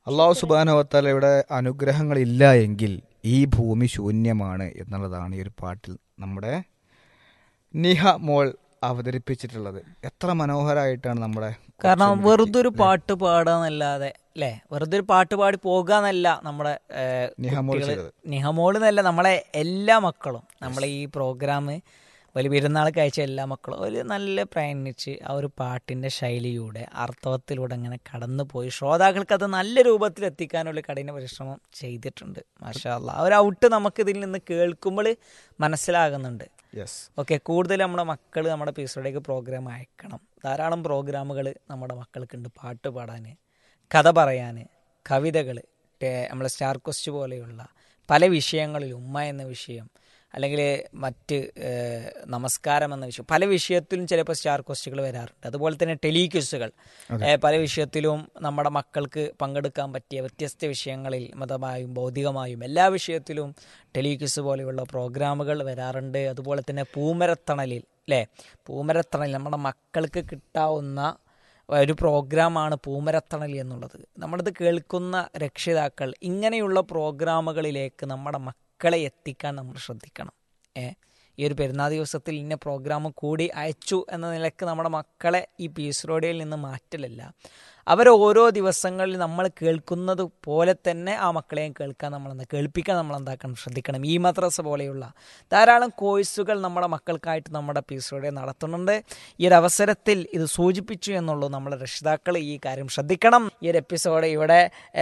അള്ളാഹു സുബാനവത്താലയുടെ അനുഗ്രഹങ്ങളില്ല എങ്കിൽ ഈ ഭൂമി ശൂന്യമാണ് എന്നുള്ളതാണ് ഈ ഒരു പാട്ടിൽ നമ്മുടെ നിഹ മോൾ അവതരിപ്പിച്ചിട്ടുള്ളത് എത്ര മനോഹരമായിട്ടാണ് നമ്മുടെ കാരണം കൊച്ചു വെറുതെ ഒരു മിടുക്കി, പാട്ട് പാടാന്നല്ലാതെ അല്ലേ വെറുതെ ഒരു പാട്ട് പാടി പോകാന്നല്ല നമ്മുടെ ഏഹ്, നിഹ മോൾ കുട്ടികള് ചെയ്തത്. നിഹമോള് എന്നല്ല നമ്മളെ എല്ലാ മക്കളും നമ്മളെ ഈ പ്രോഗ്രാം വലിയ പെരുന്നാൾക്ക് അയച്ച എല്ലാ മക്കളും ഒരു നല്ല പ്രയത്നിച്ച് ആ ഒരു പാട്ടിന്റെ ശൈലിയുടെ അർത്ഥവത്തിലൂടെ അങ്ങനെ കടന്നു പോയി ശ്രോതാക്കൾക്ക് അത് നല്ല രൂപത്തിൽ എത്തിക്കാനുള്ള കഠിന പരിശ്രമം ചെയ്തിട്ടുണ്ട് മാഷാ അല്ലാ ആ ഒരു ഔട്ട് നമുക്ക് ഇതിൽ നിന്ന് കേൾക്കുമ്പോൾ മനസ്സിലാകുന്നുണ്ട് യെസ് ഓക്കെ കൂടുതൽ നമ്മുടെ മക്കൾ നമ്മുടെ പീസോടേക്ക് പ്രോഗ്രാം അയക്കണം ധാരാളം പ്രോഗ്രാമുകൾ നമ്മുടെ മക്കൾക്കുണ്ട് പാട്ട് പാടാൻ കഥ പറയാൻ കവിതകൾ നമ്മളെ സ്റ്റാർ ക്വസ്റ്റ് പോലെയുള്ള പല വിഷയങ്ങളിലും ഉമ്മ എന്ന വിഷയം അല്ലെങ്കിൽ മറ്റ് ഏഹ്, നമസ്കാരം എന്ന വിഷയം പല വിഷയത്തിലും ചിലപ്പോൾ സ്റ്റാർ ക്വസ്റ്റുകൾ വരാറുണ്ട് അതുപോലെ തന്നെ ടെലിക്വസ്റ്റുകൾ പല വിഷയത്തിലും നമ്മുടെ മക്കൾക്ക് പങ്കെടുക്കാൻ പറ്റിയ വ്യത്യസ്ത വിഷയങ്ങളിൽ മതമായും ഭൗതികമായും എല്ലാ വിഷയത്തിലും ടെലിക്വിസ് പോലെയുള്ള പ്രോഗ്രാമുകൾ വരാറുണ്ട് അതുപോലെ തന്നെ പൂമരത്തണലിൽ അല്ലേ പൂമരത്തണലിൽ നമ്മുടെ മക്കൾക്ക് കിട്ടാവുന്ന ഒരു പ്രോഗ്രാമാണ് പൂമരത്തണൽ എന്നുള്ളത് നമ്മളിത് കേൾക്കുന്ന രക്ഷിതാക്കൾ ഇങ്ങനെയുള്ള പ്രോഗ്രാമുകളിലേക്ക് നമ്മുടെ മക്കളെ എത്തിക്കാൻ നമ്മൾ ശ്രദ്ധിക്കണം ഏ ഈ ഒരു പെരുന്നാൾ ദിവസത്തിൽ ഇന്ന പ്രോഗ്രാം കൂടി അയച്ചു എന്ന നിലക്ക് നമ്മുടെ മക്കളെ ഈ പീസ് റോഡിയിൽ നിന്ന് മാറ്റലല്ല അവർ ഓരോ ദിവസങ്ങളിൽ നമ്മൾ കേൾക്കുന്നത് പോലെ തന്നെ ആ മക്കളെയും കേൾക്കാൻ നമ്മൾ എന്താ കേൾപ്പിക്കാൻ നമ്മൾ എന്താക്കണം ശ്രദ്ധിക്കണം ഈ മദ്രസ പോലെയുള്ള ധാരാളം കോഴ്സുകൾ നമ്മുടെ മക്കൾക്കായിട്ട് നമ്മുടെ പീസ് റോഡിൽ നടത്തുന്നുണ്ട് ഈ ഒരു അവസരത്തിൽ ഇത് സൂചിപ്പിച്ചു എന്നുള്ളൂ നമ്മുടെ രക്ഷിതാക്കൾ ഈ കാര്യം ശ്രദ്ധിക്കണം ഈ ഒരു എപ്പിസോഡ് ഇവിടെ